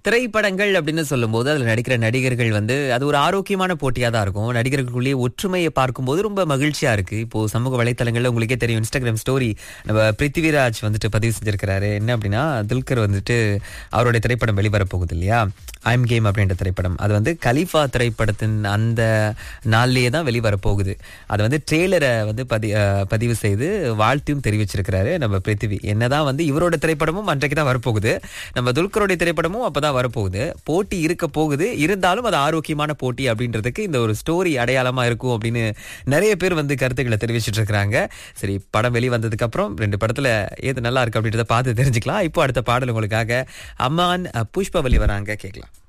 திரைப்படங்கள் அப்படின்னு சொல்லும்போது அதுல நடிக்கிற நடிகர்கள் வந்து அது ஒரு ஆரோக்கியமான போட்டியா தான் இருக்கும் நடிகர்களுக்குள்ளேயே ஒற்றுமையை பார்க்கும்போது ரொம்ப மகிழ்ச்சியா இருக்கு இப்போ சமூக வலைத்தளங்கள்ல உங்களுக்கே தெரியும் இன்ஸ்டாகிராம் ஸ்டோரி நம்ம பிருத்திவிராஜ் வந்துட்டு பதிவு செஞ்சிருக்கிறாரு என்ன அப்படின்னா துல்கர் வந்துட்டு அவருடைய திரைப்படம் வெளிவர போகுது இல்லையா ஐம் கேம் அப்படின்ற திரைப்படம் அது வந்து கலிஃபா திரைப்படத்தின் அந்த நாள்லயே தான் வெளிவர போகுது அது வந்து ட்ரெய்லரை வந்து பதி அஹ் பதிவு செய்து வாழ்த்தையும் தெரிவிச்சிருக்கிறாரு நம்ம பிருத்திவி என்னதான் வந்து இவரோட திரைப்படமும் அன்றைக்கு தான் வரப்போகுது நம்ம துல்கருடைய திரைப்படமும் அப்பதான் வரப்போகுது போட்டி இருக்க போகுது இருந்தாலும் அது ஆரோக்கியமான போட்டி அப்படின்றதுக்கு இந்த ஒரு ஸ்டோரி அடையாளமா இருக்கும் அப்படின்னு நிறைய பேர் வந்து கருத்துக்களை தெரிவிச்சிட்டு இருக்காங்க சரி படம் வெளிவந்ததுக்கு அப்புறம் ரெண்டு படத்துல ஏது நல்லா இருக்கு அப்படின்றத பார்த்து தெரிஞ்சுக்கலாம் இப்போ அடுத்த பாடல் உங்களுக்காக அம்மான் அஹ், புஷ்பவலி வராங்க கேட்கலாம்